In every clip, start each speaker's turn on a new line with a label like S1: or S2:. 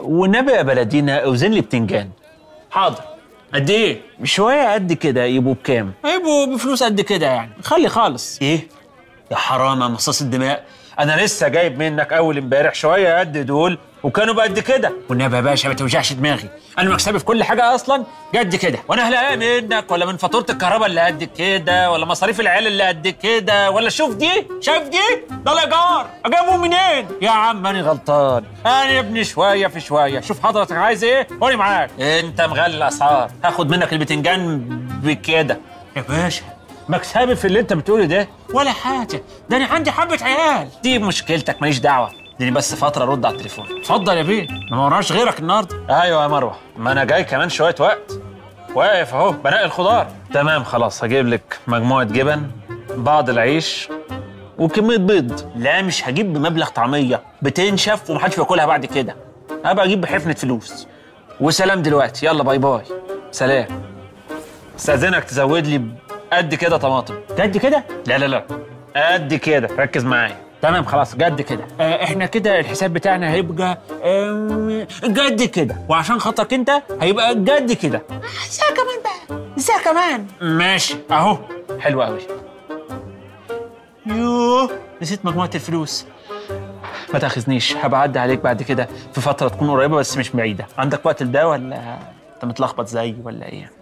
S1: والنبي يا بلدينا اوزن لي بتنجان
S2: حاضر قد ايه
S1: شويه قد كده يبقوا بكام
S2: هيبقوا بفلوس قد كده يعني خلي خالص
S1: ايه يا حرام يا مصاص الدماء انا لسه جايب منك اول امبارح شويه قد دول وكانوا بقد كده
S2: والنبي يا باشا ما توجعش دماغي انا مكسبي في كل حاجه اصلا قد كده
S1: وانا هلاقيها منك ولا من فاتوره الكهرباء اللي قد كده ولا مصاريف العيال اللي قد كده ولا شوف دي شايف دي ده الايجار اجيبه منين يا عم انا غلطان انا يا ابني شويه في شويه شوف حضرتك عايز ايه وانا معاك انت مغلي الاسعار هاخد منك البتنجان بكده
S2: يا باشا
S1: مكسبي في اللي انت بتقوله ده
S2: ولا حاجه ده انا عندي حبه عيال
S1: دي مشكلتك ماليش دعوه اديني بس فتره ارد على التليفون
S2: اتفضل يا بيه ما وراناش غيرك النهارده
S1: ايوه يا مروه ما انا جاي كمان شويه وقت واقف اهو بنقي الخضار تمام خلاص هجيب لك مجموعه جبن بعض العيش وكميه بيض لا مش هجيب بمبلغ طعميه بتنشف ومحدش بياكلها بعد كده هبقى اجيب بحفنه فلوس وسلام دلوقتي يلا باي باي سلام استاذنك تزود لي قد كده طماطم
S2: قد كده
S1: لا لا لا قد كده ركز معايا
S2: تمام خلاص قد كده آه احنا كده الحساب بتاعنا هيبقى آه قد كده وعشان خاطرك انت هيبقى قد كده ازاي كمان بقى ازاي كمان
S1: ماشي اهو حلو قوي
S2: يوه نسيت مجموعه الفلوس
S1: ما تاخذنيش هبقى اعدي عليك بعد كده في فتره تكون قريبه بس مش بعيده عندك وقت لده ولا انت متلخبط زيي ولا ايه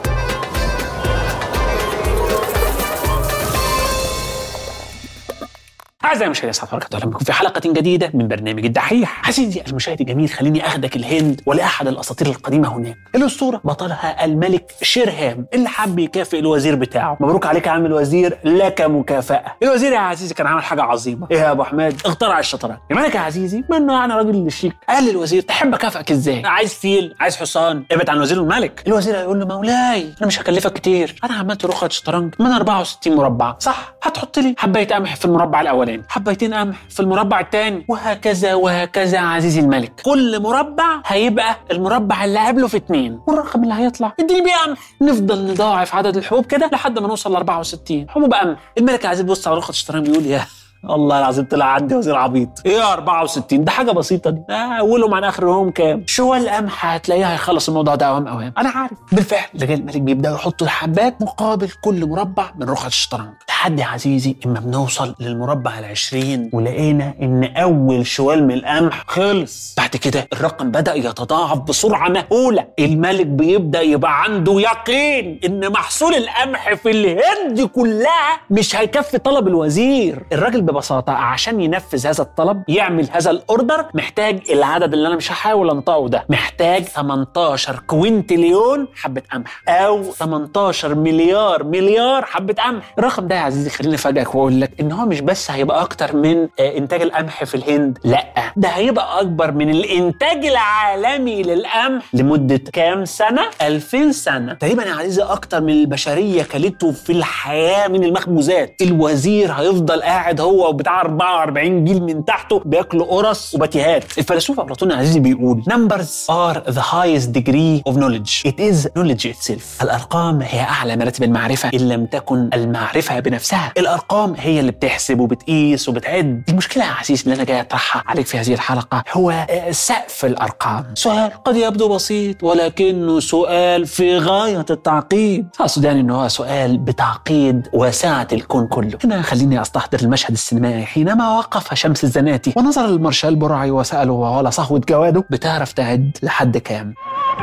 S2: أعزائي المشاهدين السلام عليكم أهلا بكم في حلقة جديدة من برنامج الدحيح عزيزي المشاهد الجميل خليني أخدك الهند ولأحد الأساطير القديمة هناك الأسطورة بطلها الملك شيرهام اللي حب يكافئ الوزير بتاعه مبروك عليك يا عم الوزير لك مكافأة الوزير يا عزيزي كان عامل حاجة عظيمة إيه يا أبو حماد اخترع الشطرنج الملك يا عزيزي منه يعني راجل شيك قال للوزير تحب أكافئك إزاي عايز فيل عايز حصان ابعد عن الوزير والملك الوزير هيقول له مولاي أنا مش هكلفك كتير أنا عملت رخصة شطرنج من 64 مربع صح هتحط لي حبايه قمح في المربع الاولاني حبايتين قمح في المربع الثاني وهكذا وهكذا عزيزي الملك كل مربع هيبقى المربع اللي قبله في اتنين والرقم اللي هيطلع اديني بيه قمح نفضل نضاعف عدد الحبوب كده لحد ما نوصل ل 64 حبوب قمح الملك عزيز بص على رخصه الشطرنج بيقول يا الله العظيم طلع عندي وزير عبيط ايه 64 ده حاجه بسيطه دي آه اولهم عن اخرهم كام شوال قمح هتلاقيها هيخلص الموضوع ده اوام اوام انا عارف بالفعل رجال الملك بيبداوا يحطوا الحبات مقابل كل مربع من رخص الشطرنج لحد يا عزيزي اما بنوصل للمربع العشرين ولقينا ان اول شوال من القمح خلص بعد كده الرقم بدا يتضاعف بسرعه مهوله الملك بيبدا يبقى عنده يقين ان محصول القمح في الهند كلها مش هيكفي طلب الوزير الراجل ببساطه عشان ينفذ هذا الطلب يعمل هذا الاوردر محتاج العدد اللي انا مش هحاول انطقه ده محتاج 18 كوينتليون حبه قمح او 18 مليار مليار حبه قمح الرقم ده يا عزيزي خليني افاجئك واقول لك ان هو مش بس هيبقى اكتر من آه، انتاج القمح في الهند لا ده هيبقى اكبر من الانتاج العالمي للقمح لمده كام سنه 2000 سنه تقريبا يا عزيزي اكتر من البشريه كلته في الحياه من المخبوزات الوزير هيفضل قاعد هو وبتاع 44 جيل من تحته بياكلوا قرص وباتيهات الفيلسوف افلاطون يا عزيزي بيقول numbers are the highest degree of knowledge it is knowledge itself الارقام هي اعلى مراتب المعرفه ان لم تكن المعرفه بنفسها الارقام هي اللي بتحسب وبتقيس وبتعد المشكله يا عزيزي اللي انا جاي اطرحها عليك في هذه الحلقه هو آه، سقف الارقام سؤال قد يبدو بسيط ولكنه سؤال في غايه التعقيد اقصد يعني انه هو سؤال بتعقيد واسعه الكون كله هنا خليني استحضر المشهد السينمائي حينما وقف شمس الزناتي ونظر للمارشال برعي وساله وعلى صهوه جواده بتعرف تعد لحد كام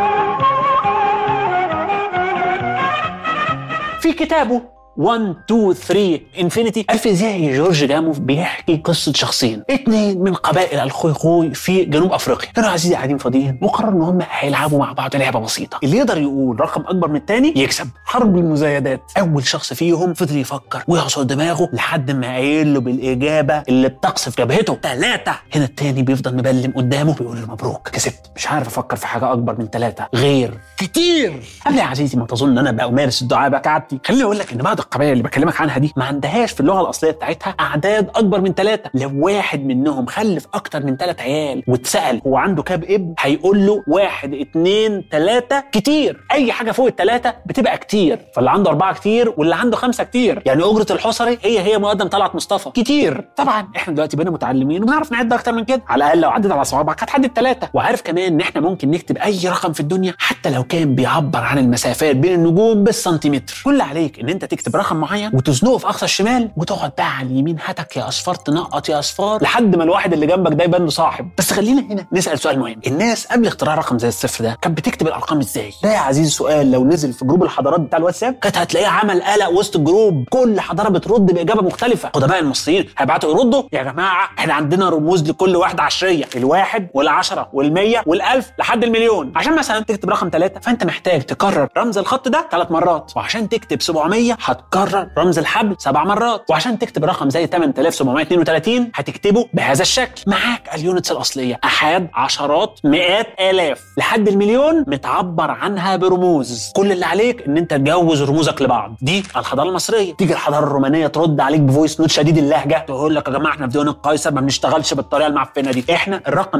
S2: في كتابه 1 2 3 انفينيتي الفيزيائي جورج جاموف بيحكي قصه شخصين اتنين من قبائل الخويخوي في جنوب افريقيا كانوا عزيزي قاعدين فاضيين وقرروا ان هم هيلعبوا مع بعض لعبه بسيطه اللي يقدر يقول رقم اكبر من التاني يكسب حرب المزايدات اول شخص فيهم فضل يفكر ويعصر دماغه لحد ما قايل له بالاجابه اللي بتقصف جبهته ثلاثه هنا التاني بيفضل مبلم قدامه بيقول له مبروك كسبت مش عارف افكر في حاجه اكبر من ثلاثه غير كتير قبل يا عزيزي ما تظن ان انا بقى امارس الدعاء بقى كعادتي خليني اقول لك ان بعد القبائل اللي بكلمك عنها دي ما عندهاش في اللغه الاصليه بتاعتها اعداد اكبر من ثلاثه لو واحد منهم خلف اكتر من ثلاث عيال واتسال هو عنده كام ابن هيقول له واحد اتنين ثلاثه كتير اي حاجه فوق الثلاثه بتبقى كتير فاللي عنده اربعه كتير واللي عنده خمسه كتير يعني اجره الحصري هي هي مقدم طلعت مصطفى كتير طبعا احنا دلوقتي بقينا متعلمين وبنعرف نعد اكتر من كده على الاقل لو عدت على صوابعك هتحدد ثلاثه وعارف كمان ان احنا ممكن نكتب اي رقم في الدنيا حتى لو كان بيعبر عن المسافات بين النجوم بالسنتيمتر كل عليك ان انت تكتب رقم معين وتزنقه في اقصى الشمال وتقعد بقى على اليمين هاتك يا اصفار تنقط يا اصفار لحد ما الواحد اللي جنبك ده يبان له صاحب بس خلينا هنا نسال سؤال مهم الناس قبل اختراع رقم زي الصفر ده كانت بتكتب الارقام ازاي ده يا عزيزي سؤال لو نزل في جروب الحضارات بتاع الواتساب كانت هتلاقيه عمل قلق وسط الجروب كل حضاره بترد باجابه مختلفه قدماء المصريين هيبعتوا يردوا يا جماعه احنا عندنا رموز لكل واحده عشريه الواحد والعشره والمية والالف لحد المليون عشان مثلا تكتب رقم ثلاثة فانت محتاج تكرر رمز الخط ده ثلاث مرات وعشان تكتب 700 هتكرر رمز الحبل سبع مرات وعشان تكتب رقم زي 8732 هتكتبه بهذا الشكل معاك اليونتس الاصليه احاد عشرات مئات الاف لحد المليون متعبر عنها برموز كل اللي عليك ان انت تجوز رموزك لبعض دي الحضاره المصريه تيجي الحضاره الرومانيه ترد عليك بفويس نوت شديد اللهجه تقول لك يا جماعه احنا في ديوان القيصر ما بنشتغلش بالطريقه المعفنه دي احنا الرقم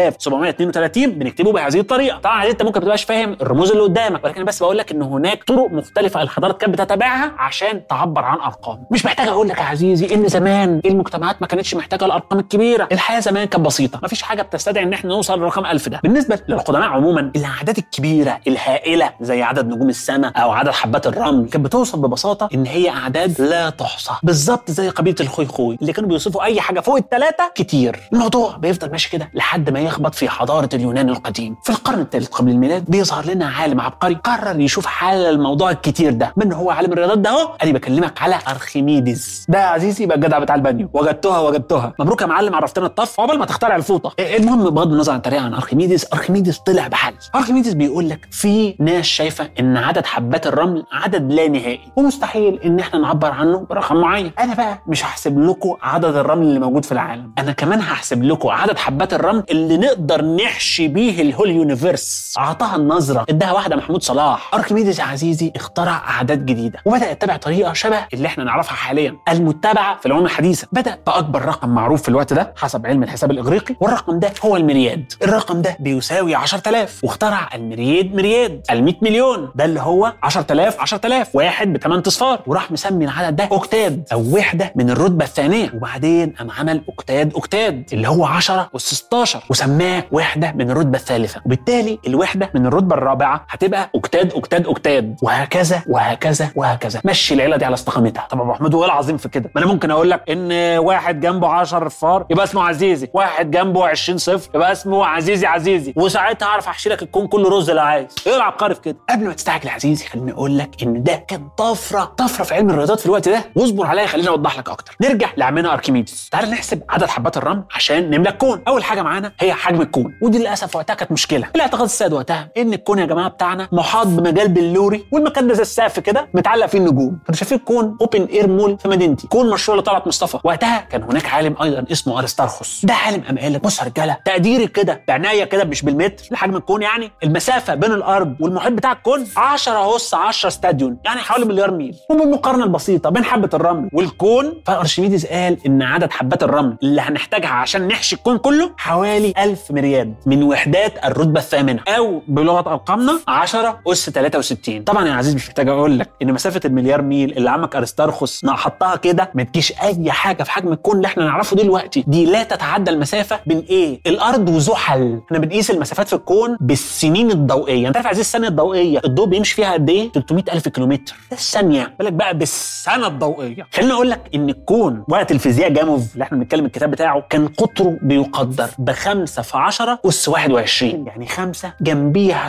S2: 8732 بنكتبه بهذه الطريقه طبعا انت ممكن ما تبقاش فاهم الرموز اللي قدامك ولكن أنا بس بقول لك ان هناك طرق مختلفه الحضارات كانت بتتبعها عشان تعبر عن ارقام مش محتاج اقول لك يا عزيزي ان زمان المجتمعات ما كانتش محتاجه الارقام الكبيره الحياه زمان كانت بسيطه ما فيش حاجه بتستدعي ان احنا نوصل لرقم 1000 ده بالنسبه للقدماء عموما الاعداد الكبيره الهائله زي عدد نجوم السماء او عدد حبات الرمل كانت بتوصل ببساطه ان هي اعداد لا تحصى بالظبط زي قبيله الخوي خوي اللي كانوا بيوصفوا اي حاجه فوق الثلاثه كتير الموضوع بيفضل ماشي كده لحد ما يخبط في حضاره اليونان القديم في القرن الثالث قبل الميلاد بيظهر لنا عالم عبقري قرر يشوف حل الموضوع الكتير ده من هو عالم الرياضات ده اهو انا بكلمك على ارخميدس ده يا عزيزي يبقى الجدع بتاع البانيو وجدتها وجدتها مبروك يا معلم عرفتنا الطف عقبال ما تخترع الفوطه إيه المهم بغض النظر عن الطريقه عن ارخميدس ارخميدس طلع بحل ارخميدس بيقول لك في ناس شايفه ان عدد حبات الرمل عدد لا نهائي ومستحيل ان احنا نعبر عنه برقم معين انا بقى مش هحسب لكم عدد الرمل اللي موجود في العالم انا كمان هحسب لكم عدد حبات الرمل اللي نقدر نحشي بيه الهول يونيفرس اعطاها النظره اداها واحده محمود صلاح اركميدس يا عزيزي اخترع اعداد جديده وبدا يتبع طريقه شبه اللي احنا نعرفها حاليا المتبعه في العلوم الحديثه بدا باكبر رقم معروف في الوقت ده حسب علم الحساب الاغريقي والرقم ده هو المرياد الرقم ده بيساوي 10000 واخترع المرياد مرياد ال 100 مليون ده اللي هو 10000 10000 واحد بثمان اصفار وراح مسمي العدد ده اوكتاد او وحده من الرتبه الثانيه وبعدين قام عمل اوكتاد اوكتاد اللي هو 10 اس 16 وسماه وحده من الرتبه الثالثه وبالتالي الوحده من الرتبه الرابعه هتبقى اوكتاد اوكتاد اوكتاد وهكذا وهكذا وهكذا مشي العيله دي على استقامتها طب يا ابو حميد هو إيه العظيم في كده ما انا ممكن اقول لك ان واحد جنبه 10 فار يبقى اسمه عزيزي واحد جنبه 20 صفر يبقى اسمه عزيزي عزيزي وساعتها اعرف احشي لك الكون كله رز لو عايز ايه العبقري في كده قبل ما تستعجل يا عزيزي خليني اقول لك ان ده كان طفره طفره في علم الرياضيات في الوقت ده واصبر عليا خليني اوضح لك اكتر نرجع لعمنا اركيميدس تعال نحسب عدد حبات الرمل عشان نملى الكون اول حاجه معانا هي حجم الكون ودي للاسف وقتها كانت مشكله الاعتقاد السائد وقتها ان الكون يا جماعه بتاعنا محاط بمجال بلوري والمكان ده زي السقف كده متعلق فيه النجوم كانوا شايفين الكون اوبن اير مول في مدينتي كون مشروع لطلعت مصطفى وقتها كان هناك عالم ايضا اسمه ارستارخوس ده عالم قام قال لك بص يا رجاله تقديري كده بعنايه كده مش بالمتر لحجم الكون يعني المسافه بين الارض والمحيط بتاع الكون 10 اس 10 استاديون يعني حوالي مليار ميل وبالمقارنه البسيطه بين حبه الرمل والكون فارشميدس قال ان عدد حبات الرمل اللي هنحتاجها عشان نحشي الكون كله حوالي 1000 مرياد من وحدات الرتبه الثامنه او بلغه ارقامنا 10 اس 63 طبعا يا عزيز مش محتاج اقول لك ان مسافه المليار ميل اللي عمك ارستارخوس حطها كده ما تجيش اي حاجه في حجم الكون اللي احنا نعرفه دلوقتي دي لا تتعدى المسافه بين ايه الارض وزحل احنا بنقيس المسافات في الكون بالسنين الضوئيه انت عارف يا عزيز الثانيه الضوئيه الضوء بيمشي فيها قد ايه 300 الف كيلومتر ده الثانيه بالك بقى بالسنه الضوئيه خليني اقول لك ان الكون وقت الفيزياء جاموف اللي احنا بنتكلم الكتاب بتاعه كان قطره بيقدر بخمسة في 10 اس 21 يعني خمسة جنبيها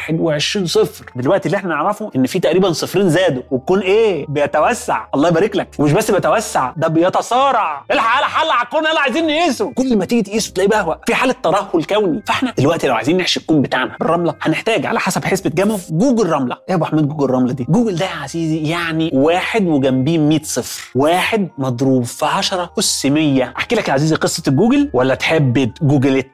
S2: 21 صفر دلوقتي اللي احنا نعرفه ان في تقريبا صفرين زادوا والكون ايه بيتوسع الله يبارك لك ومش بس بيتوسع ده بيتصارع الحق على حل على الكون يلا عايزين نقيسه كل ما تيجي تقيسه تلاقيه بهوى في حاله ترهل كوني فاحنا دلوقتي لو عايزين نحشي الكون بتاعنا بالرمله هنحتاج على حسب حسبه جاموف جوجل رمله ايه يا ابو حميد جوجل رمله دي جوجل ده يا عزيزي يعني واحد وجنبيه 100 صفر واحد مضروب في 10 اس 100 احكي لك يا عزيزي قصه الجوجل ولا تحب جوجلت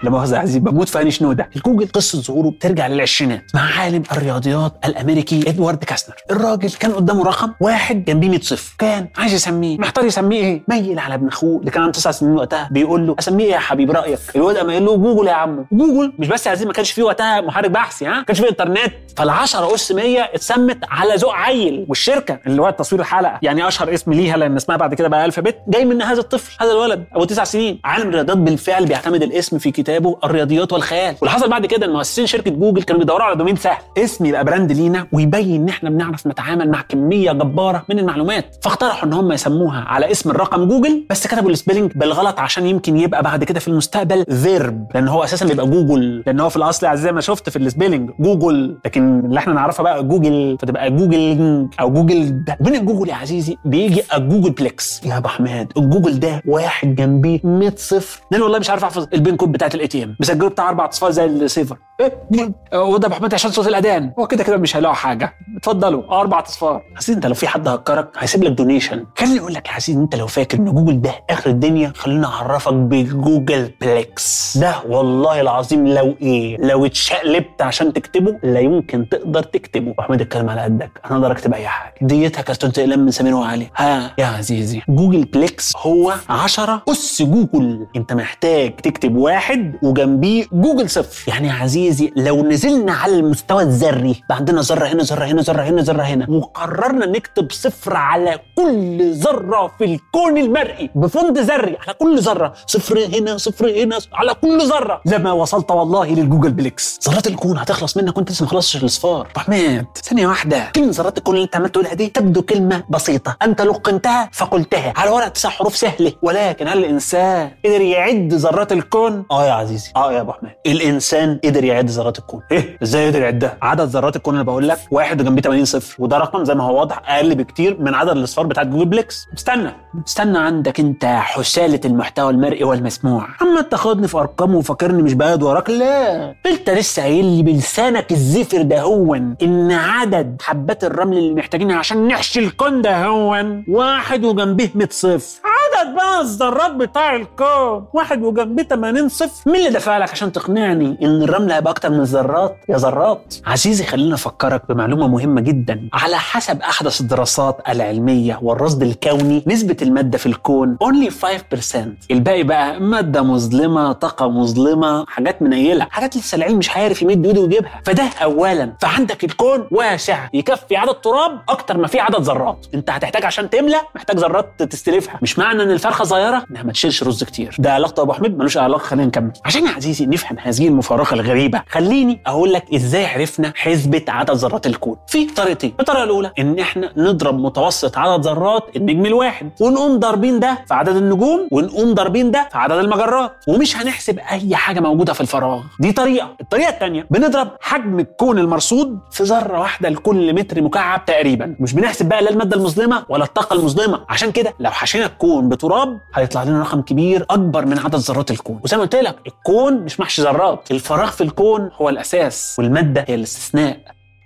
S2: لا مؤاخذه يا عزيزي بموت في هاني شنوده الجوجل قصه ظهوره بترجع للعشرينات مع عالم الرياضيات الامريكي ادوارد كاسنر الراجل كان قدامه رقم واحد جنبيه 100 صفر كان عايز يسميه محتار يسميه ايه ميل على ابن اخوه اللي كان عنده تسع سنين وقتها بيقول له اسميه ايه يا حبيب رايك الواد قام قايل له جوجل يا عمو جوجل مش بس يا عزيزي ما كانش فيه وقتها محرك بحثي ها ما كانش فيه انترنت فال10 اس 100 اتسمت على ذوق عيل والشركه اللي هو تصوير الحلقه يعني اشهر اسم ليها لان اسمها بعد كده بقى الفابت جاي من هذا الطفل هذا الولد ابو تسع سنين عالم الرياضيات بالفعل بيعتمد الاسم في كتابه الرياضيات والخيال واللي حصل بعد كده ان مؤسسين شركه جوجل كانوا بيدوروا على دومين سهل اسم يبقى براند لينا ويبين ان احنا بنعرف نتعامل مع كميه جباره من المعلومات فاقترحوا ان هم يسموها على اسم الرقم جوجل بس كتبوا السبيلنج بالغلط عشان يمكن يبقى بعد كده في المستقبل فيرب لان هو اساسا بيبقى جوجل لان هو في الاصل زي ما شفت في السبيلنج جوجل لكن اللي احنا نعرفها بقى جوجل فتبقى جوجل او جوجل ده بين الجوجل يا عزيزي بيجي الجوجل بليكس يا ابو حماد الجوجل ده واحد جنبيه 100 صفر لان والله مش عارف احفظ البين كود بتاعت الاي تي ام مسجله بتاع اربع اصفار زي السيفر ايه وده ابو حماد عشان صوت الاذان هو كده كده مش هيلاقوا حاجه اتفضلوا اربع اصفار حسين انت لو في حد هكرك هيسيب لك دونيشن خليني اقول لك يا حسين انت لو فاكر ان جوجل ده اخر الدنيا خليني اعرفك بجوجل بليكس ده والله العظيم لو ايه لو اتشقلبت عشان تكتبه لا يمكن تقدر تكتبه ابو حماد الكلام على قدك انا اقدر اكتب اي حاجه ديتها كرتون اقلام من سمير وعلي ها يا عزيزي جوجل بليكس هو 10 اس جوجل انت محتاج تكتب واحد وجنبيه جوجل صفر يعني يا عزيزي لو نزلنا على المستوى الذري بقى عندنا ذره هنا ذره هنا ذره هنا ذره هنا وقررنا نكتب صفر على كل ذره في الكون المرئي بفند ذري على كل ذره صفر هنا صفر هنا على كل ذره لما وصلت والله للجوجل بليكس ذرات الكون هتخلص منك وانت لسه ما خلصتش الاصفار ابو حماد ثانيه واحده كلمه ذرات الكون اللي انت عمال تقولها دي تبدو كلمه بسيطه انت لقنتها فقلتها على ورق تسع حروف سهله ولكن هل الانسان قدر يعد ذرات الكون اه يا عزيزي اه يا ابو حماد الانسان قدر يعد ذرات الكون ايه ازاي قدر يعدها عدد ذرات الكون اللي بقول لك واحد وجنبيه 80 صفر وده رقم زي ما هو واضح اقل بكتير من عدد الاصفار بتاعت جوجل بليكس استنى استنى عندك انت حساله المحتوى المرئي والمسموع اما تاخدني في ارقام وفاكرني مش بقعد وراك لا انت لسه قايل لي بلسانك الزفر ده هون ان عدد حبات الرمل اللي محتاجينها عشان نحشي الكون ده هون واحد وجنبيه 100 صفر عدد بقى الذرات بتاع الكون واحد وجنبيه 80 صفر مين اللي دفع لك عشان تقنعني ان الرمل هيبقى اكتر من الذرات يا ذرات عزيزي خلينا افكرك بمعلومه مهمه جدا على حسب احدث الدراسات العلميه والرصد الكوني نسبه الماده في الكون only 5% الباقي بقى ماده مظلمه طاقه مظلمه حاجات منيله حاجات لسه العلم مش عارف يمد ايده ويجيبها فده اولا فعندك الكون واسع يكفي عدد تراب اكتر ما في عدد ذرات انت هتحتاج عشان تملى محتاج ذرات تستلفها مش معنى ان الفرخه صغيره انها ما تشيلش رز كتير ده علاقته يا ابو حميد ملوش علاقه خلينا نكمل عشان يا عزيزي نفهم هذه المفارقه الغريبه خليني اقول لك ازاي عرفنا حسبه عدد ذرات الكون في طريقتين الطريقه الاولى ان احنا نضرب متوسط عدد ذرات النجم الواحد ونقوم ضاربين ده في عدد النجوم ونقوم ضاربين ده في عدد المجرات ومش هنحسب اي حاجه موجوده في الفراغ دي طريقه الطريقه الثانيه بنضرب حجم الكون المرصود في ذره واحده لكل متر مكعب تقريبا مش بنحسب بقى لا الماده المظلمه ولا الطاقه المظلمه عشان كده لو حشينا الكون بتراب هيطلع لنا رقم كبير اكبر من عدد ذرات الكون وزي ما قلت لك الكون مش محشي ذرات الفراغ في الكون هو الاساس والماده هي الاستثناء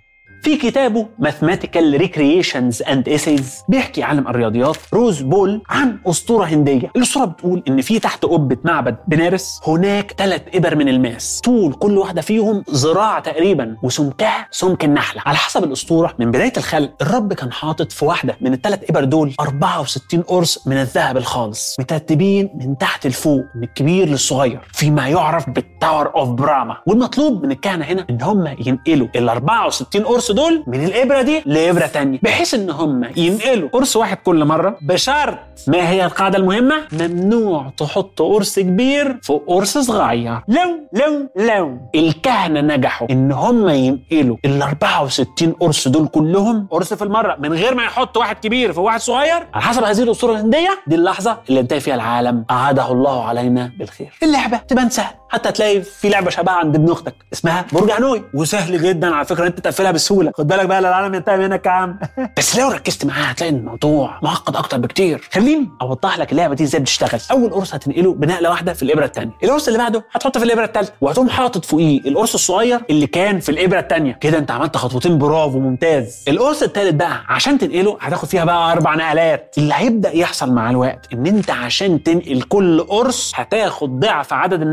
S2: في كتابه Mathematical Recreations and Essays بيحكي عالم الرياضيات روز بول عن أسطورة هندية الأسطورة بتقول إن في تحت قبة معبد بنارس هناك ثلاث إبر من الماس طول كل واحدة فيهم ذراع تقريبا وسمكها سمك النحلة على حسب الأسطورة من بداية الخلق الرب كان حاطط في واحدة من الثلاث إبر دول 64 قرص من الذهب الخالص مترتبين من تحت لفوق من الكبير للصغير فيما يعرف بالتاور اوف براما والمطلوب من الكهنة هنا إن هم ينقلوا ال 64 قرص دول من الابره دي لابره تانية بحيث ان هم ينقلوا قرص واحد كل مره بشرط ما هي القاعده المهمه ممنوع تحط قرص كبير فوق قرص صغير لو لو لو الكهنه نجحوا ان هم ينقلوا ال 64 قرص دول كلهم قرص في المره من غير ما يحط واحد كبير في واحد صغير على حسب هذه الاسطوره الهنديه دي اللحظه اللي انتهى فيها العالم اعاده الله علينا بالخير اللعبه تبان سهله حتى تلاقي في لعبه شبهها عند ابن اختك اسمها برج هانوي وسهل جدا على فكره انت تقفلها بسهوله خد بالك بقى لا العالم ينتهي منك يا عم بس لو ركزت معاها هتلاقي الموضوع معقد اكتر بكتير خليني اوضح لك اللعبه دي ازاي بتشتغل اول قرص هتنقله بنقله واحده في الابره الثانيه القرص اللي بعده هتحطه في الابره الثالثه وهتقوم حاطط فوقيه القرص الصغير اللي كان في الابره الثانيه كده انت عملت خطوتين برافو ممتاز القرص الثالث بقى عشان تنقله هتاخد فيها بقى اربع نقلات اللي هيبدا يحصل مع الوقت ان انت عشان تنقل كل قرص هتاخد ضعف عدد النقلات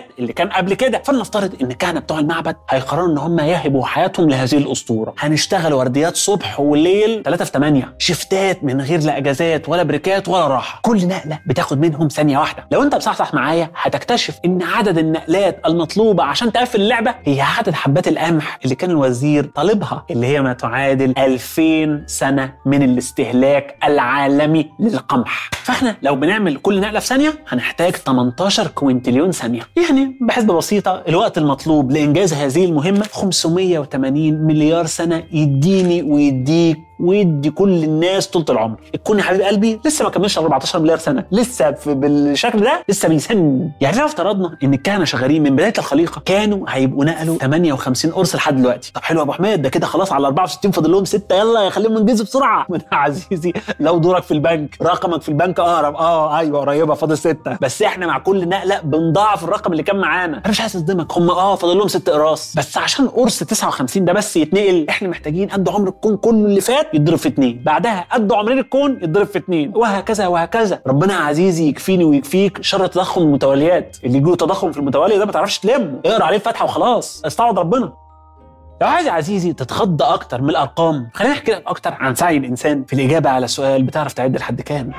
S2: اللي كان قبل كده فلنفترض ان الكهنه بتوع المعبد هيقرروا ان هم يهبوا حياتهم لهذه الاسطوره هنشتغل ورديات صبح وليل 3 في 8 شفتات من غير لا اجازات ولا بريكات ولا راحه كل نقله بتاخد منهم ثانيه واحده لو انت مصحصح معايا هتكتشف ان عدد النقلات المطلوبه عشان تقفل اللعبه هي عدد حبات القمح اللي كان الوزير طالبها اللي هي ما تعادل 2000 سنه من الاستهلاك العالمي للقمح فاحنا لو بنعمل كل نقله في ثانيه هنحتاج 18 كوينتليون ثانيه يعني بحسبه بسيطه الوقت المطلوب لانجاز هذه المهمه 580 مليار سنه يديني ويديك ويدي كل الناس طول العمر الكون يا حبيب قلبي لسه ما كملش 14 مليار سنه لسه في بالشكل ده لسه بيسن يعني لو افترضنا ان الكهنه شغالين من بدايه الخليقه كانوا هيبقوا نقلوا 58 قرص لحد دلوقتي طب حلو يا ابو حميد ده كده خلاص على 64 فاضل لهم 6 يلا يا خليهم ينجزوا بسرعه من عزيزي لو دورك في البنك رقمك في البنك اقرب اه ايوه قريبه فاضل 6 بس احنا مع كل نقله بنضاعف الرقم اللي كان معانا انا مش عايز اصدمك هم اه فاضل لهم 6 اقراص بس عشان قرص 59 ده بس يتنقل احنا محتاجين قد عمر الكون كله اللي فات يتضرب في اتنين بعدها قد عمرين الكون يتضرب في اتنين وهكذا وهكذا ربنا يا عزيزي يكفيني ويكفيك شر تضخم المتواليات اللي يجيله تضخم في المتوالي ده ما تعرفش تلمه اقرا عليه الفاتحه وخلاص استعوض ربنا لو عايز يا عزيزي تتخض اكتر من الارقام خليني احكي لك اكتر عن سعي الانسان في الاجابه على سؤال بتعرف تعد لحد كام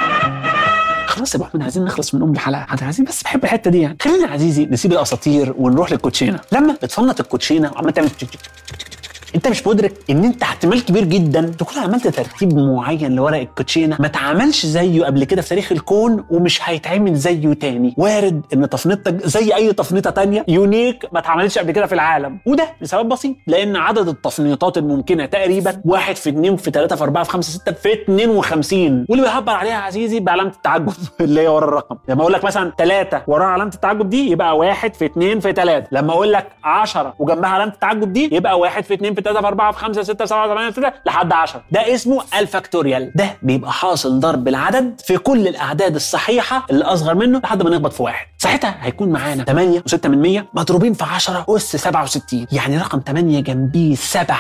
S2: خلاص يا ابو احمد عايزين نخلص من ام الحلقه حد عايزين بس بحب الحته دي يعني خلينا يا عزيزي نسيب الاساطير ونروح للكوتشينه لما بتفنط الكوتشينه وعمال تعمل تك تك تك تك انت مش مدرك ان انت احتمال كبير جدا تكون عملت ترتيب معين لورق الكوتشينه ما اتعملش زيه قبل كده في تاريخ الكون ومش هيتعمل زيه تاني وارد ان تفنيطتك زي اي تفنيطه تانية يونيك ما اتعملتش قبل كده في العالم وده لسبب بسيط لان عدد التفنيطات الممكنه تقريبا واحد في اتنين في تلاته في اربعه في خمسه سته في 52 واللي بيعبر عليها يا عزيزي بعلامه التعجب اللي هي ورا الرقم لما اقول لك مثلا ثلاثه وراها علامه التعجب دي يبقى واحد في اتنين في ثلاثه لما اقول لك 10 وجنبها علامه التعجب دي يبقى واحد في اتنين في ثلاثه في اربعه في خمسه سته سبعه ثمانيه سته لحد 10 ده اسمه الفاكتوريال ده بيبقى حاصل ضرب العدد في كل الاعداد الصحيحه اللي اصغر منه لحد ما نخبط في واحد ساعتها هيكون معانا 8 و6 من 100 مضروبين في 10 اس 67 يعني رقم 8 جنبيه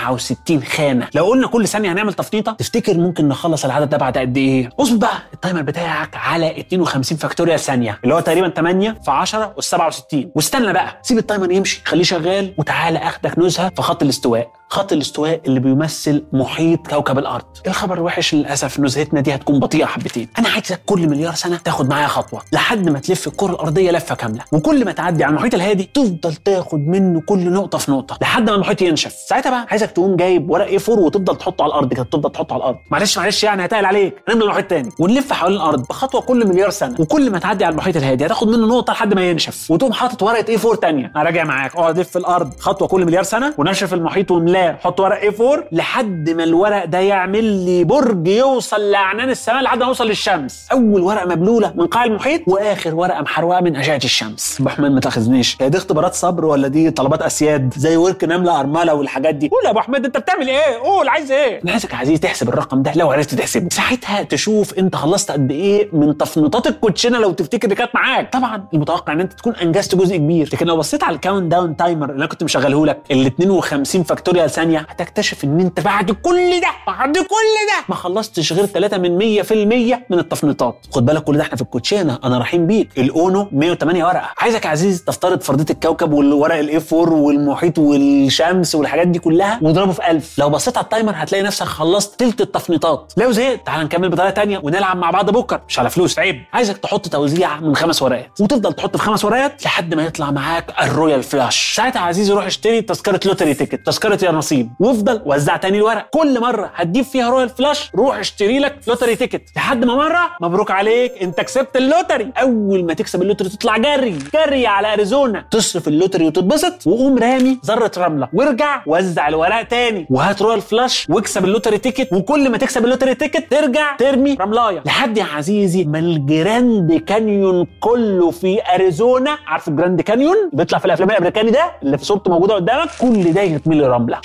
S2: 67 خانه لو قلنا كل ثانيه هنعمل تفنيطه تفتكر ممكن نخلص العدد ده بعد قد ايه اظبط بقى التايمر بتاعك على 52 فاكتوريال ثانيه اللي هو تقريبا 8 في 10 اس 67 واستنى بقى سيب التايمر يمشي خليه شغال وتعالى اخدك نزهه في خط الاستواء خط الاستواء اللي بيمثل محيط كوكب الارض الخبر الوحش للاسف نزهتنا دي هتكون بطيئه حبتين انا عايزك كل مليار سنه تاخد معايا خطوه لحد ما تلف الكره الارضيه لفه كامله وكل ما تعدي على المحيط الهادي تفضل تاخد منه كل نقطه في نقطه لحد ما المحيط ينشف ساعتها بقى عايزك تقوم جايب ورق اي 4 وتفضل تحطه على الارض كده تفضل تحطه على الارض معلش معلش يعني هتقل عليك نملى المحيط تاني ونلف حوالين الارض بخطوه كل مليار سنه وكل ما تعدي على المحيط الهادي هتاخد منه نقطه لحد ما ينشف وتقوم حاطط ورقه اي 4 تانيه انا راجع معاك اقعد لف الارض خطوه كل مليار سنه ونشف المحيط وملاه حط ورق اي 4 لحد ما الورق ده يعمل لي برج يوصل لاعنان السماء لحد ما يوصل للشمس اول ورقه مبلوله من قاع المحيط واخر ورقه محروقه من اشعه الشمس ابو حميد ما تاخذنيش هي دي اختبارات صبر ولا دي طلبات اسياد زي ورك نمله ارمله والحاجات دي قول يا ابو حميد انت بتعمل ايه قول عايز ايه انا عايزك يا عزيزي تحسب الرقم ده لو عرفت تحسبه ساعتها تشوف انت خلصت قد ايه من تفنيطات الكوتشينه لو تفتكر اللي كانت معاك طبعا المتوقع ان انت تكون انجزت جزء كبير لكن لو بصيت على الكاونت داون تايمر اللي انا كنت مشغله لك ال 52 فاكتوريال ثانيه هتكتشف ان انت بعد كل ده بعد كل ده ما خلصتش غير 3 من 100% من التفنيطات خد بالك كل ده احنا في الكوتشينه انا رحيم بيك الاونو 108 ورقه عايزك يا عزيزي تفترض فرضيه الكوكب والورق الاي 4 والمحيط والشمس والحاجات دي كلها واضربه في 1000 لو بصيت على التايمر هتلاقي نفسك خلصت تلت التفنيطات لو زهقت تعال نكمل بطريقه تانية ونلعب مع بعض بكره مش على فلوس عيب عايزك تحط توزيع من خمس ورقات وتفضل تحط في خمس ورقات لحد ما يطلع معاك الرويال فلاش ساعتها يا عزيزي روح اشتري تذكره لوتري تيكت تذكره يا نصيب وافضل وزع تاني الورق كل مره هتجيب فيها رويال فلاش روح اشتري لك لوتري تيكت لحد ما مره مبروك عليك انت كسبت اللوتري اول ما تكسب اللوتري تطلع جري جري على اريزونا تصرف اللوتري وتتبسط وقوم رامي ذره رمله وارجع وزع الورق تاني وهات رويال فلاش واكسب اللوتري تيكت وكل ما تكسب اللوتري تيكت ترجع ترمي رملايه لحد يا عزيزي ما الجراند كانيون كله في اريزونا عارف الجراند كانيون بيطلع في الافلام الامريكاني ده اللي في صورته موجوده قدامك كل ده يتملي رمله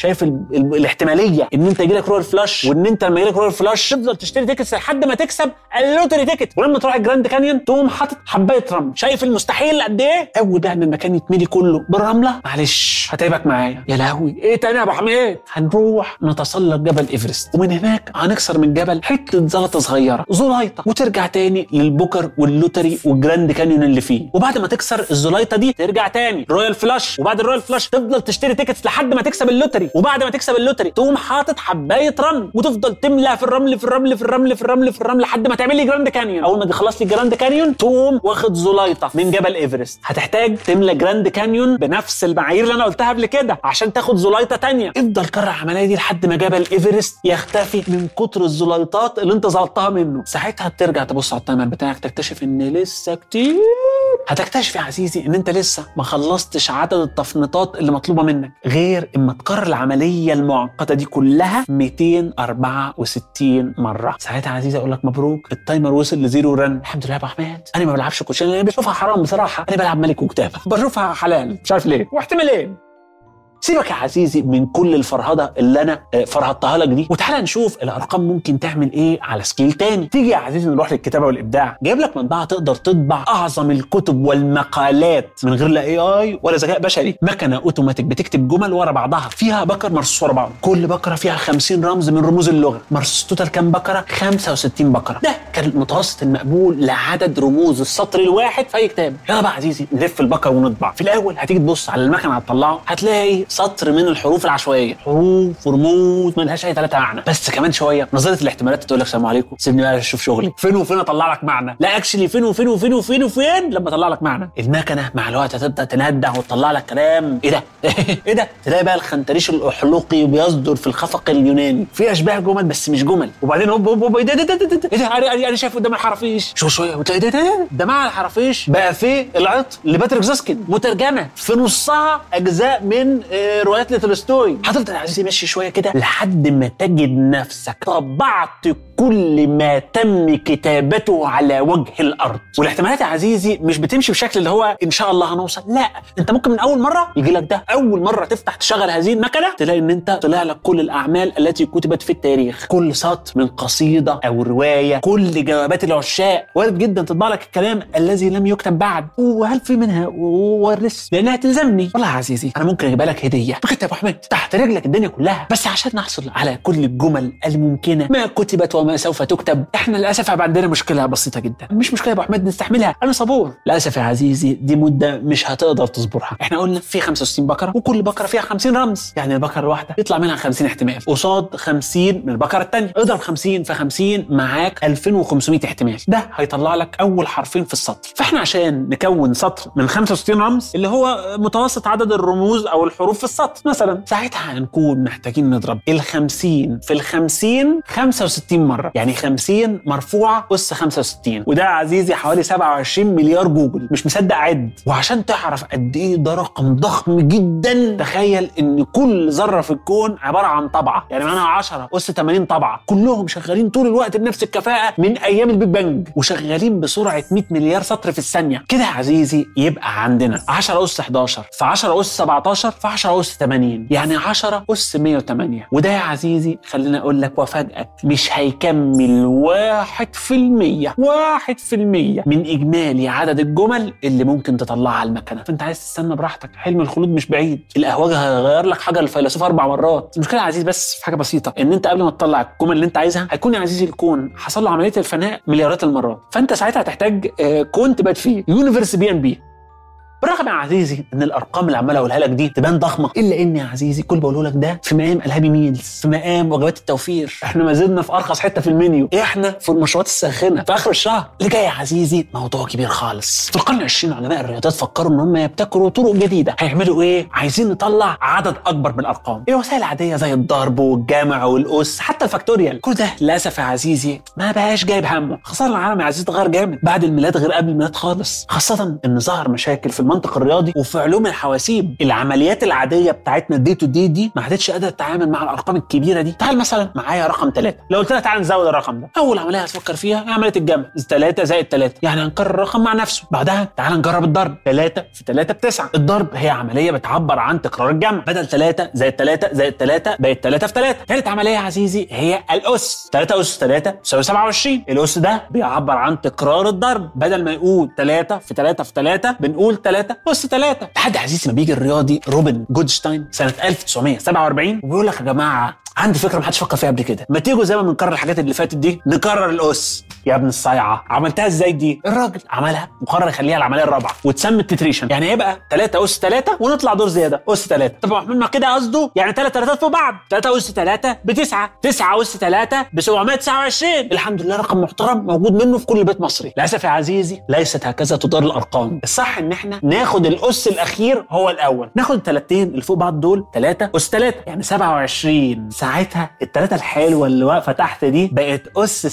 S2: شايف ال... ال... الاحتماليه ان انت يجي لك رويال فلاش وان انت لما يجي لك رويال فلاش تفضل تشتري تيكتس لحد ما تكسب اللوتري تيكت ولما تروح الجراند كانيون تقوم حاطط حبايه رمل شايف المستحيل قد ايه اول بقى ان المكان يتملي كله بالرمله معلش هتعبك معايا يا لهوي ايه تاني يا ابو حميد هنروح نتسلق جبل ايفرست ومن هناك هنكسر من الجبل حته زلطه صغيره زلايطه وترجع تاني للبوكر واللوتري والجراند كانيون اللي فيه وبعد ما تكسر الزلايطه دي ترجع تاني رويال فلاش وبعد الرويال فلاش تفضل تشتري تيكتس لحد ما تكسب اللوتري وبعد ما تكسب اللوتري تقوم حاطط حبايه رمل وتفضل تملى في الرمل في الرمل في الرمل في الرمل في الرمل لحد ما تعمل لي جراند كانيون اول ما تخلص لي جراند كانيون تقوم واخد زلايطه من جبل ايفرست هتحتاج تملى جراند كانيون بنفس المعايير اللي انا قلتها قبل كده عشان تاخد زلايطه تانية افضل كرر العمليه دي لحد ما جبل ايفرست يختفي من كتر الزلايطات اللي انت زلطتها منه ساعتها ترجع تبص على التايمر بتاعك تكتشف ان لسه كتير هتكتشف يا عزيزي ان انت لسه ما خلصتش عدد التفنيطات اللي مطلوبه منك غير اما تكرر العمليه المعقده دي كلها 264 مره ساعتها يا عزيزي اقول لك مبروك التايمر وصل لزيرو رن الحمد لله يا ابو احمد انا ما بلعبش كوتشينه انا بشوفها حرام بصراحه انا بلعب ملك وكتابه بشوفها حلال مش عارف ليه واحتمالين سيبك يا عزيزي من كل الفرهده اللي انا آه، فرهدتها لك دي وتعالى نشوف الارقام ممكن تعمل ايه على سكيل تاني تيجي يا عزيزي نروح للكتابه والابداع جايب لك مطبعه تقدر تطبع اعظم الكتب والمقالات من غير لا اي اي ولا ذكاء بشري مكنه اوتوماتيك بتكتب جمل ورا بعضها فيها بكر مرصوص ورا بعض كل بكره فيها 50 رمز من رموز اللغه مرصوص توتال كام بكره 65 بكره ده كان المتوسط المقبول لعدد رموز السطر الواحد في اي كتاب يلا بقى يا عزيزي نلف البكر ونطبع في الاول هتيجي تبص على المكنه هتطلعه هتلاقي سطر من الحروف العشوائيه حروف ورموز ملهاش اي ثلاثه معنى بس كمان شويه نظريه الاحتمالات تقول لك السلام عليكم سيبني بقى اشوف شغلي فين وفين اطلع لك معنى لا اكشلي فين وفين وفين وفين وفين لما اطلع لك معنى المكنه مع الوقت هتبدا تندع وتطلع لك كلام ايه ده ايه ده تلاقي بقى الخنتريش الاحلوقي بيصدر في الخفق اليوناني في اشباه جمل بس مش جمل وبعدين هوب هوب هوب ايه ده ده ده ده ده ايه ده انا أنا- انا شايف قدام الحرافيش شو شويه وتلاقي ده ده ده مع الحرافيش بقى في العطر لباتريك زاسكين مترجمه في نصها اجزاء من آه، روايات لتولستوي هتفضل يا عزيزي ماشي شويه كده لحد ما تجد نفسك طبعت كل ما تم كتابته على وجه الارض والاحتمالات يا عزيزي مش بتمشي بشكل اللي هو ان شاء الله هنوصل لا انت ممكن من اول مره يجي لك ده اول مره تفتح تشغل هذه المكنه تلاقي ان انت طلع لك كل الاعمال التي كتبت في التاريخ كل سطر من قصيده او روايه كل جوابات العشاق وارد جدا تطبع لك الكلام الذي لم يكتب بعد وهل في منها ورث لانها تلزمني والله يا عزيزي انا ممكن اجيبها لك هديه بكتب يا ابو حميد تحت رجلك الدنيا كلها بس عشان نحصل على كل الجمل الممكنه ما كتبت وما سوف تكتب احنا للاسف هيبقى عندنا مشكله بسيطه جدا مش مشكله يا ابو حميد نستحملها انا صبور للاسف يا عزيزي دي مده مش هتقدر تصبرها احنا قلنا في 65 بكره وكل بكره فيها 50 رمز يعني البكره الواحده يطلع منها 50 احتمال قصاد 50 من البكره الثانيه اضرب 50 في 50 معاك 2500 احتمال ده هيطلع لك اول حرفين في السطر فاحنا عشان نكون سطر من 65 رمز اللي هو متوسط عدد الرموز او الحروف في السطر مثلا ساعتها هنكون محتاجين نضرب ال 50 في ال 50 65 مره يعني 50 مرفوعه اس 65 وده يا عزيزي حوالي 27 مليار جوجل مش مصدق عد وعشان تعرف قد ايه ده رقم ضخم جدا تخيل ان كل ذره في الكون عباره عن طبعه يعني معناها 10 اس 80 طبعه كلهم شغالين طول الوقت بنفس الكفاءه من ايام البيج بانج وشغالين بسرعه 100 مليار سطر في الثانيه كده يا عزيزي يبقى عندنا 10 اس 11 في 10 اس 17 في 10 اس 80 يعني 10 اس 108 وده يا عزيزي خليني اقول لك وافاجئك مش هيكمل 1% 1% من اجمالي عدد الجمل اللي ممكن تطلعها على المكنه فانت عايز تستنى براحتك حلم الخلود مش بعيد القهوجه هيغير لك حاجه الفيلسوف اربع مرات المشكله يا عزيزي بس في حاجه بسيطه ان انت قبل ما تطلع الجمل اللي انت عايزها هيكون يا عزيزي الكون حصل له عمليه الفناء مليارات المرات فانت ساعتها هتحتاج آه، كون تبات فيه يونيفرس بي ان بي بالرغم يا عزيزي ان الارقام اللي عمال اقولها لك دي تبان ضخمه الا ان يا عزيزي كل اللي بقوله لك ده في مقام الهابي ميلز في مقام وجبات التوفير احنا ما زلنا في ارخص حته في المنيو احنا في المشروبات الساخنه في اخر الشهر اللي جاي يا عزيزي موضوع كبير خالص في القرن العشرين علماء الرياضيات فكروا ان هم يبتكروا طرق جديده هيعملوا ايه عايزين نطلع عدد اكبر من الارقام الوسائل العاديه زي الضرب والجمع والاس حتى الفاكتوريال كل ده للاسف يا عزيزي ما بقاش جايب همه خاصه العالم يا عزيزي اتغير جامد بعد الميلاد غير قبل الميلاد خالص خاصه ان ظهر مشاكل في المنطق الرياضي وفي علوم الحواسيب العمليات العاديه بتاعتنا الدي تو دي دي ما عادتش قادره تتعامل مع الارقام الكبيره دي تعال مثلا معايا رقم ثلاثة لو قلت لك تعال نزود الرقم ده اول عمليه هتفكر فيها هي عمليه الجمع 3 زائد 3 يعني هنكرر الرقم مع نفسه بعدها تعال نجرب الضرب 3 في 3 بتسعة الضرب هي عمليه بتعبر عن تكرار الجمع بدل 3 زائد 3 زائد 3 بقت 3 في 3 ثالث عمليه يا عزيزي هي الاس 3 اس 3 تساوي 27 الاس ده بيعبر عن تكرار الضرب بدل ما يقول 3 في 3 في 3 بنقول 3 اس 3 لحد عزيزي ما بيجي الرياضي روبن جودشتاين سنه 1947 وبيقول لك يا جماعه عندي فكره ما حدش فكر فيها قبل كده ما تيجوا زي ما بنكرر الحاجات اللي فاتت دي نكرر الاس يا ابن الصيعه عملتها ازاي دي الراجل عملها وقرر يخليها العمليه الرابعه وتسمى التتريشن يعني هيبقى 3 اس 3 ونطلع دور زياده اس 3 طب محمود ما كده قصده يعني 3 3 فوق بعض 3 اس 3 ب 9 9 اس 3 ب 729 الحمد لله رقم محترم موجود منه في كل بيت مصري للاسف يا عزيزي ليست هكذا تدار الارقام الصح ان احنا ناخد الاس الاخير هو الاول ناخد الثلاثتين اللي فوق بعض دول 3 اس 3 يعني 27 ساعتها الثلاثه الحلوه اللي واقفه تحت دي بقت اس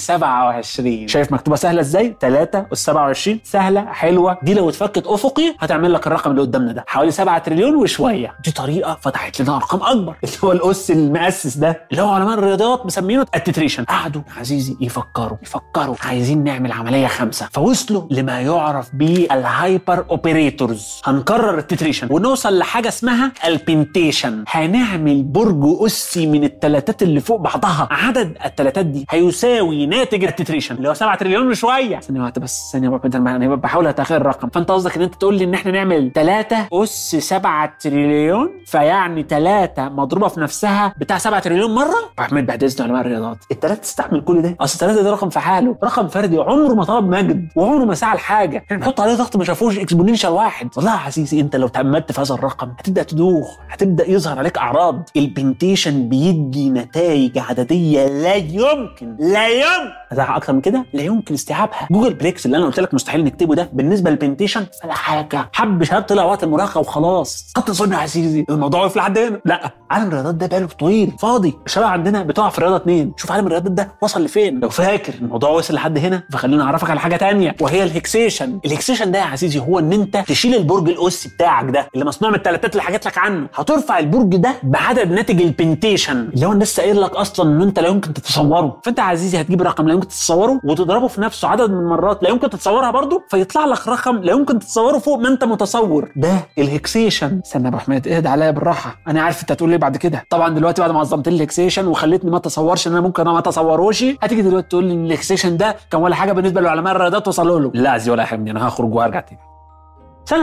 S2: 27 شايف مكتوبه سهله ازاي 3 اس 27 سهله حلوه دي لو اتفكت افقي هتعمل لك الرقم اللي قدامنا ده حوالي 7 تريليون وشويه دي طريقه فتحت لنا ارقام اكبر اللي هو الاس المؤسس ده اللي هو علماء الرياضيات مسمينه التتريشن قعدوا يا عزيزي يفكروا يفكروا عايزين نعمل عمليه خمسه فوصلوا لما يعرف بالهايبر اوبريتورز هنكرر التتريشن ونوصل لحاجه اسمها البنتيشن هنعمل برج اسي من التلاتات اللي فوق بعضها عدد التلاتات دي هيساوي ناتج التتريشن اللي هو 7 تريليون وشويه ثانيه واحده بس ثانيه واحده انا بحاول اتخيل الرقم فانت قصدك ان انت تقول لي ان احنا نعمل 3 اس 7 تريليون فيعني 3 مضروبه في نفسها بتاع 7 تريليون مره احمد بعد اذن علماء الرياضات الثلاثه تستحمل كل ده اصل الثلاثه ده رقم في حاله رقم فردي عمره ما طلب مجد وعمره ما سعى لحاجه احنا بنحط عليه ضغط ما شافوش اكسبوننشال واحد والله يا عزيزي انت لو تأملت في هذا الرقم هتبدا تدوخ هتبدا يظهر عليك اعراض البنتيشن بيدي نتائج عدديه لا يمكن لا يمكن ازعق اكتر من كده لا يمكن استيعابها جوجل بريكس اللي انا قلت لك مستحيل نكتبه ده بالنسبه للبنتيشن ولا حاجه حب شهاده طلع وقت المراهقه وخلاص قد تظن يا عزيزي الموضوع وقف لحد هنا لا عالم الرياضات ده بقاله طويل فاضي الشباب عندنا بتقع في الرياضه اتنين شوف عالم الرياضات ده وصل لفين لو فاكر الموضوع وصل لحد هنا فخليني اعرفك على حاجه تانية وهي الهكسيشن الهكسيشن ده يا عزيزي هو ان انت تشيل البرج الاسي بتاعك ده اللي مصنوع من التلاتات اللي حكيت لك عنه هترفع البرج ده بعدد ناتج البنتيشن اللي هو الناس قايل لك اصلا ان انت لا يمكن تتصوره فانت يا عزيزي هتجيب رقم لا يمكن تتصوره وتضربه في نفسه عدد من المرات لا يمكن تتصورها برضه فيطلع لك رقم لا يمكن تتصوره فوق ما انت متصور ده الهكسيشن استنى يا ابو حميد اهدى عليا بالراحه انا عارف انت هتقول لي بعد كده طبعا دلوقتي بعد ما عظمت لي الهكسيشن وخليتني ما اتصورش ان انا ممكن انا ما اتصوروش هتيجي دلوقتي تقول لي ان الهكسيشن ده كان ولا حاجه بالنسبه لعلماء الرياضات وصلوا له لا عزيزي ولا يا حبيبي انا هخرج وهرجع تاني سنة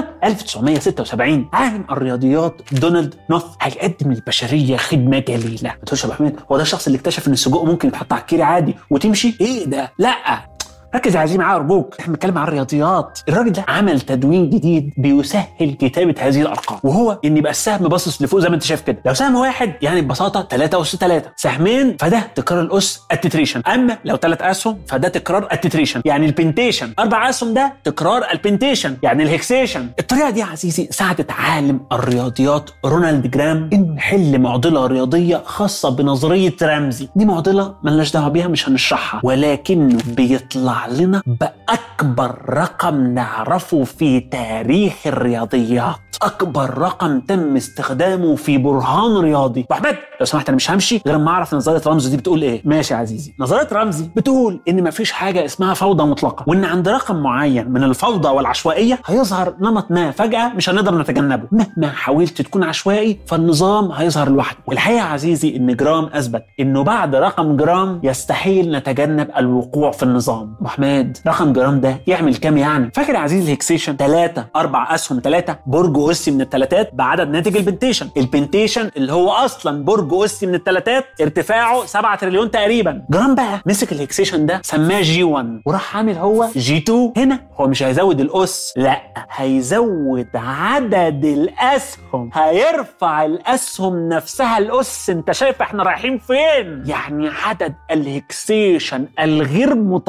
S2: 1976 عالم الرياضيات دونالد نوث هيقدم للبشرية خدمة جليلة ما تقولش يا ابو حميد هو ده الشخص اللي اكتشف ان السجق ممكن يتحط على الكيري عادي وتمشي ايه ده لا ركز يا عزيزي معايا ارجوك احنا بنتكلم عن الرياضيات الراجل ده عمل تدوين جديد بيسهل كتابه هذه الارقام وهو ان يبقى السهم باصص لفوق زي ما انت شايف كده لو سهم واحد يعني ببساطه 3 اس 3 سهمين فده تكرار الاس التتريشن اما لو ثلاث اسهم فده تكرار التتريشن يعني البنتيشن اربع اسهم ده تكرار البنتيشن يعني الهكسيشن الطريقه دي يا عزيزي ساعدت عالم الرياضيات رونالد جرام انه يحل معضله رياضيه خاصه بنظريه رمزي دي معضله ملناش دعوه بيها مش هنشرحها ولكنه بيطلع لنا باكبر رقم نعرفه في تاريخ الرياضيات اكبر رقم تم استخدامه في برهان رياضي احمد لو سمحت انا مش همشي غير ما اعرف نظريه رمزي دي بتقول ايه ماشي يا عزيزي نظريه رمزي بتقول ان مفيش حاجه اسمها فوضى مطلقه وان عند رقم معين من الفوضى والعشوائيه هيظهر نمط ما فجاه مش هنقدر نتجنبه مهما حاولت تكون عشوائي فالنظام هيظهر لوحده والحقيقه يا عزيزي ان جرام اثبت انه بعد رقم جرام يستحيل نتجنب الوقوع في النظام ابو حماد رقم جرام ده يعمل كام يعني فاكر يا عزيزي الهكسيشن ثلاثة أربع أسهم ثلاثة برج أسي من الثلاثات بعدد ناتج البنتيشن البنتيشن اللي هو أصلا برج أسي من الثلاثات ارتفاعه 7 تريليون تقريبا جرام بقى مسك الهكسيشن ده سماه جي 1 وراح عامل هو جي 2 هنا هو مش هيزود الأس لا هيزود عدد الأسهم هيرفع الأسهم نفسها الأس أنت شايف احنا رايحين فين يعني عدد الهكسيشن الغير متصور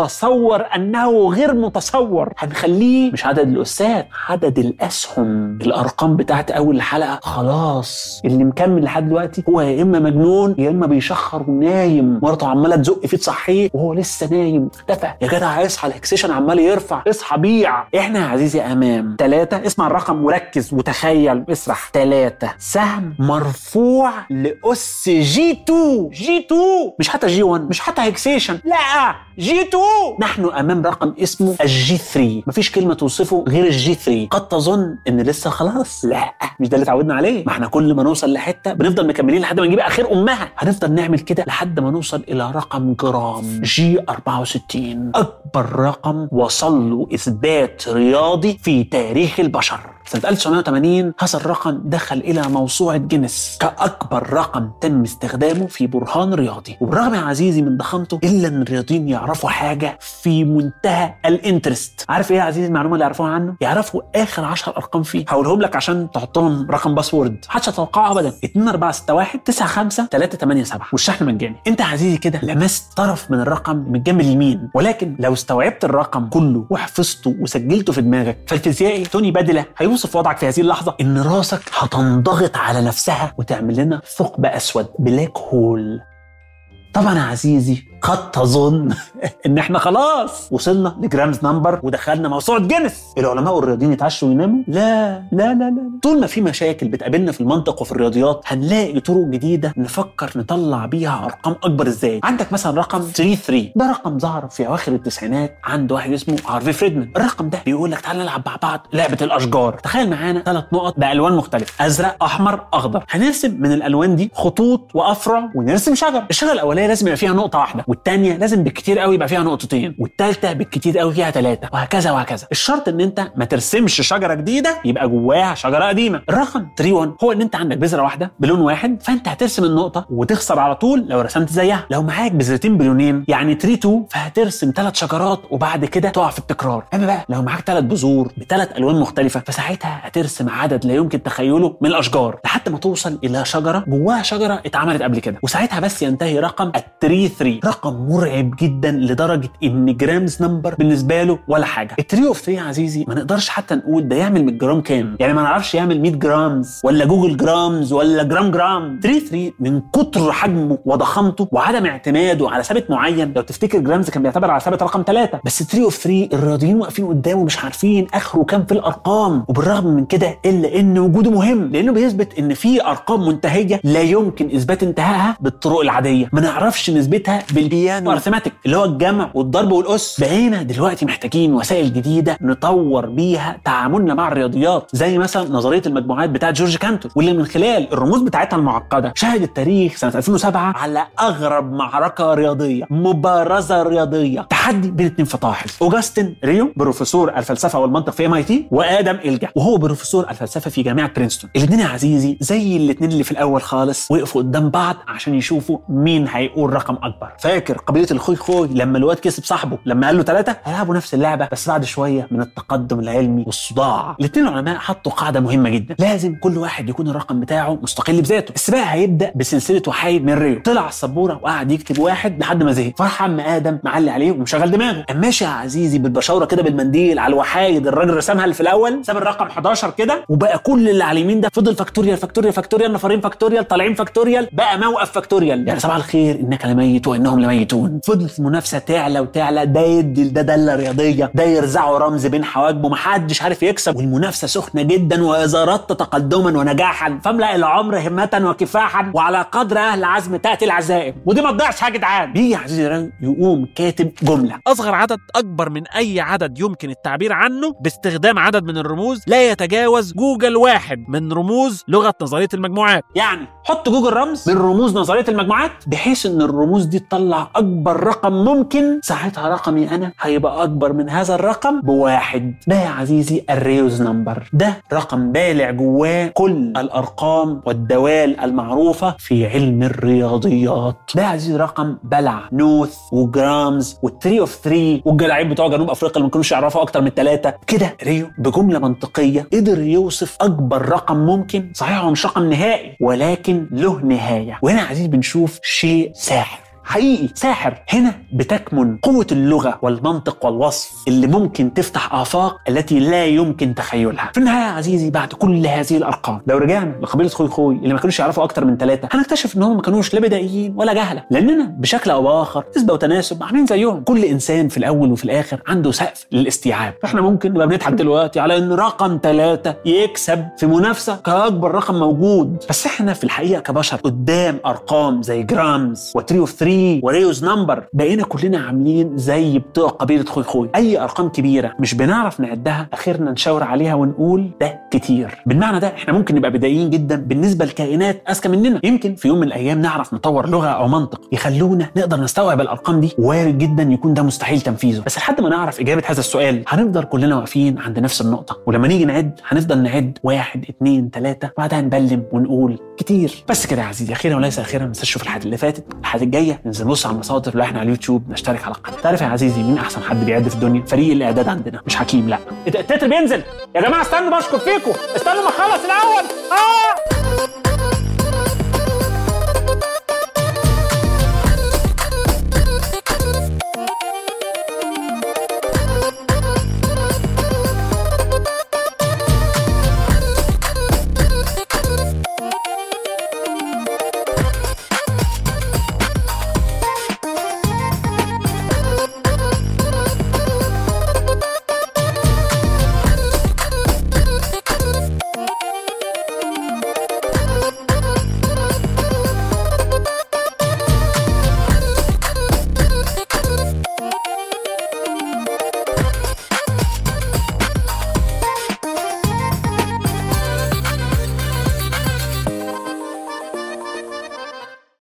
S2: نتصور انه غير متصور هنخليه مش عدد الاسات عدد الاسهم الارقام بتاعت اول حلقه خلاص اللي مكمل لحد دلوقتي هو يا اما مجنون يا اما بيشخر ونايم مراته عماله تزق فيه تصحيه وهو لسه نايم اختفى يا جدع اصحى الهكسيشن عمال يرفع اصحى بيع احنا يا عزيزي امام ثلاثة اسمع الرقم وركز وتخيل اسرح ثلاثة سهم مرفوع لاس جي 2 جي 2 مش حتى جي 1 مش حتى هكسيشن لا جي 2 نحن امام رقم اسمه الجي 3 مفيش كلمه توصفه غير الجي 3 قد تظن ان لسه خلاص لا مش ده اللي اتعودنا عليه ما احنا كل ما نوصل لحته بنفضل مكملين لحد ما نجيب اخر امها هنفضل نعمل كده لحد ما نوصل الى رقم جرام جي 64 اكبر رقم وصل له اثبات رياضي في تاريخ البشر سنة 1980 هذا الرقم دخل إلى موسوعة جينيس كأكبر رقم تم استخدامه في برهان رياضي وبالرغم يا عزيزي من ضخامته إلا أن الرياضيين يعرفوا حاجة في منتهى الانترست عارف إيه يا عزيزي المعلومة اللي يعرفوها عنه يعرفوا آخر 10 أرقام فيه هقولهم لك عشان تحط لهم رقم باسورد محدش هتوقعه أبدا 2 4 6 1 9 5 3 8 7 والشحن مجاني أنت يا عزيزي كده لمست طرف من الرقم من الجنب اليمين ولكن لو استوعبت الرقم كله وحفظته وسجلته في دماغك فالفيزيائي توني بادلة هيوصف وضعك في هذه اللحظة إن راسك هتنضغط على نفسها وتعمل لنا ثقب أسود بلاك هول طبعا يا عزيزي قد تظن ان احنا خلاص وصلنا لجرامز نمبر ودخلنا موسوعه جينيس العلماء والرياضيين يتعشوا ويناموا لا لا لا لا طول ما في مشاكل بتقابلنا في المنطق وفي الرياضيات هنلاقي طرق جديده نفكر نطلع بيها ارقام اكبر ازاي عندك مثلا رقم 33 ده رقم ظهر في اواخر التسعينات عند واحد اسمه هارفي فريدمان الرقم ده بيقول لك تعالى نلعب مع بعض لعبه الاشجار تخيل معانا ثلاث نقط بالوان مختلفه ازرق احمر اخضر هنرسم من الالوان دي خطوط وافرع ونرسم شجر الشجره الاولانيه لازم يبقى فيها نقطه واحده والثانيه لازم بالكتير قوي يبقى فيها نقطتين والثالثه بالكتير قوي فيها ثلاثه وهكذا وهكذا الشرط ان انت ما ترسمش شجره جديده يبقى جواها شجره قديمه الرقم 31 هو ان انت عندك بذره واحده بلون واحد فانت هترسم النقطه وتخسر على طول لو رسمت زيها لو معاك بذرتين بلونين يعني 32 فهترسم ثلاث شجرات وبعد كده تقع في التكرار اما بقى لو معاك ثلاث بذور بثلاث الوان مختلفه فساعتها هترسم عدد لا يمكن تخيله من الاشجار لحد ما توصل الى شجره جواها شجره اتعملت قبل كده وساعتها بس ينتهي رقم ال 33 رقم مرعب جدا لدرجه ان جرامز نمبر بالنسبه له ولا حاجه التري اوف 3 يا عزيزي ما نقدرش حتى نقول ده يعمل من الجرام كام يعني ما نعرفش يعمل 100 جرامز ولا جوجل جرامز ولا جرام جرام 33 من كتر حجمه وضخامته وعدم اعتماده على ثابت معين لو تفتكر جرامز كان بيعتبر على ثابت رقم 3 بس 3 اوف 3 الرياضيين واقفين قدامه مش عارفين اخره كام في الارقام وبالرغم من كده الا ان وجوده مهم لانه بيثبت ان في ارقام منتهيه لا يمكن اثبات انتهائها بالطرق العاديه ما نعرفش نثبتها بالبيانو ارثماتيك اللي هو الجمع والضرب والاس بقينا دلوقتي محتاجين وسائل جديده نطور بيها تعاملنا مع الرياضيات زي مثلا نظريه المجموعات بتاعت جورج كانتور واللي من خلال الرموز بتاعتها المعقده شهد التاريخ سنه 2007 على اغرب معركه رياضيه مبارزه رياضيه تحدي بين اتنين فطاحل اوجاستن ريو بروفيسور الفلسفه والمنطق في ام اي تي وادم الجا وهو بروفيسور الفلسفه في جامعه برينستون الاثنين يا عزيزي زي الاثنين اللي في الاول خالص وقفوا قدام بعض عشان يشوفوا مين هيقول رقم اكبر فاكر قبيله الخوي خوي لما الواد كسب صاحبه لما قال له ثلاثه هيلعبوا نفس اللعبه بس بعد شويه من التقدم العلمي والصداع الاثنين العلماء حطوا قاعده مهمه جدا لازم كل واحد يكون الرقم بتاعه مستقل بذاته السباق هيبدا بسلسله وحايد من ريو طلع على السبوره وقعد يكتب واحد لحد ما زهق فرح عم ادم معلي عليه ومشغل دماغه قام ماشي يا عزيزي بالبشاوره كده بالمنديل على الوحايد الراجل رسمها اللي في الاول ساب الرقم 11 كده وبقى كل اللي على اليمين ده فضل فاكتوريال فاكتوريال فاكتوريال نفرين فاكتوريال طالعين فاكتوريال بقى موقف فاكتوريال يعني صباح الخير انك لميت وانهم لميتون فضلت المنافسه تعلى وتعلى ده يدي ده دله رياضيه ده يرزعوا رمز بين حواجبه محدش عارف يكسب والمنافسه سخنه جدا واذا اردت تقدما ونجاحا فاملا العمر همه وكفاحا وعلى قدر اهل عزم تاتي العزائم ودي ما تضيعش يا جدعان بيجي يا عزيزي الراوي يقوم كاتب جمله
S3: أصغر عدد أكبر من أي عدد يمكن التعبير عنه باستخدام عدد من الرموز لا يتجاوز جوجل واحد من رموز لغة نظرية المجموعات
S2: يعني حط جوجل رمز من رموز نظريه المجموعات بحيث ان الرموز دي تطلع اكبر رقم ممكن ساعتها رقمي انا هيبقى اكبر من هذا الرقم بواحد ده يا عزيزي الريوز نمبر ده رقم بالع جواه كل الارقام والدوال المعروفه في علم الرياضيات ده يا عزيزي رقم بلع نوث وجرامز والتري اوف 3 والجلاعين بتوع جنوب افريقيا اللي ما كانوش يعرفوا اكتر من ثلاثه كده ريو بجمله منطقيه قدر يوصف اكبر رقم ممكن صحيح هو مش رقم نهائي ولكن له نهايه وهنا يا عزيزي بنشوف شيء ساحر حقيقي ساحر هنا بتكمن قوة اللغة والمنطق والوصف اللي ممكن تفتح آفاق التي لا يمكن تخيلها في النهاية يا عزيزي بعد كل هذه الأرقام لو رجعنا لقبيلة خوي خوي اللي ما كانوش يعرفوا أكتر من ثلاثة هنكتشف إن هم ما كانوش لا بدائيين ولا جهلة لأننا بشكل أو بآخر نسبة وتناسب عاملين زيهم كل إنسان في الأول وفي الآخر عنده سقف للاستيعاب فإحنا ممكن نبقى بنضحك دلوقتي على إن رقم ثلاثة يكسب في منافسة كأكبر رقم موجود بس إحنا في الحقيقة كبشر قدام أرقام زي جرامز وتري اوف 3 وريوز نمبر بقينا كلنا عاملين زي بتوع قبيلة خوي خوي أي أرقام كبيرة مش بنعرف نعدها آخرنا نشاور عليها ونقول ده كتير بالمعنى ده إحنا ممكن نبقى بدائيين جدا بالنسبة لكائنات أذكى مننا يمكن في يوم من الأيام نعرف نطور لغة أو منطق يخلونا نقدر نستوعب الأرقام دي وارد جدا يكون ده مستحيل تنفيذه بس لحد ما نعرف إجابة هذا السؤال هنفضل كلنا واقفين عند نفس النقطة ولما نيجي نعد هنفضل نعد واحد اتنين تلاتة بعدها نبلم ونقول كتير بس كده يا عزيزي أخيرا وليس أخيرا ما تنساش تشوف الحلقة اللي فاتت الحلقة الجاية ننزل نبص على المصادر اللي احنا على اليوتيوب نشترك على القناة تعرف يا عزيزي مين أحسن حد بيعد في الدنيا فريق الإعداد عندنا مش حكيم لا التتر بينزل يا جماعة استنوا بشكر فيكم استنوا ما اخلص الأول آه